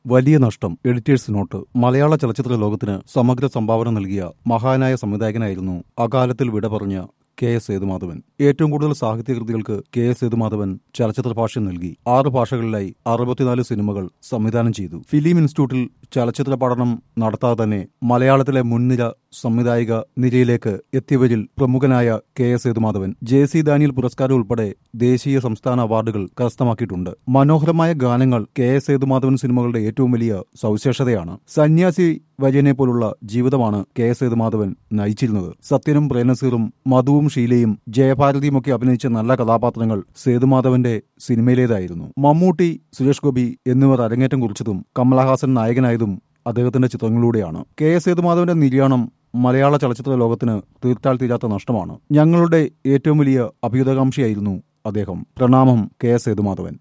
വലിയ നഷ്ടം editors not മലയാള ചലച്ചിത്ര ലോകത്തിന് സമഗ്ര സംഭാവന നൽകിയ മഹാനായ സംവിധായകനായിരുന്നു അകാലത്തിൽ വിട പറഞ്ഞ കെ എസ് സേതുമാധവൻ ഏറ്റവും കൂടുതൽ സാഹിത്യകൃതികൾക്ക് കെ എസ് സേതുമാധവൻ ചലച്ചിത്ര ഭാഷ്യം നൽകി ആറ് ഭാഷകളിലായി അറുപത്തിനാല് സിനിമകൾ സംവിധാനം ചെയ്തു ഫിലിം ഇൻസ്റ്റിറ്റ്യൂട്ടിൽ ചലച്ചിത്ര പഠനം നടത്താതെ തന്നെ മലയാളത്തിലെ മുൻനിര സംവിധായിക നിരയിലേക്ക് എത്തിയവരിൽ പ്രമുഖനായ K S Sethumadhavan J C Daniel പുരസ്കാരം ഉൾപ്പെടെ ദേശീയ സംസ്ഥാന അവാർഡുകൾ കരസ്ഥമാക്കിയിട്ടുണ്ട് മനോഹരമായ ഗാനങ്ങൾ കെ എസ് സേതുമാധവൻ സിനിമകളുടെ ഏറ്റവും വലിയ സവിശേഷതയാണ് സന്യാസി വര്യനെ പോലുള്ള ജീവിതമാണ് കെ എസ് സേതുമാധവൻ നയിച്ചിരുന്നത് സത്യനും പ്രേനസീറും മധുവും ഷീലയും ജയഭാരതിയും ഒക്കെ അഭിനയിച്ച നല്ല കഥാപാത്രങ്ങൾ സേതുമാധവന്റെ സിനിമയിലേതായിരുന്നു മമ്മൂട്ടി സുരേഷ് ഗോപി എന്നിവർ അരങ്ങേറ്റം കുറിച്ചതും കമലഹാസൻ നായകനായതും അദ്ദേഹത്തിന്റെ ചിത്രങ്ങളിലൂടെയാണ് കെ എസ് സേതുമാധവന്റെ നിര്യാണം മലയാള ചലച്ചിത്ര ലോകത്തിന് തീർത്താൽ തീരാത്ത നഷ്ടമാണ് ഞങ്ങളുടെ ഏറ്റവും വലിയ അഭ്യുതകാംക്ഷിയായിരുന്നു അദ്ദേഹം പ്രണാമം കെ എസ് സേതുമാധവൻ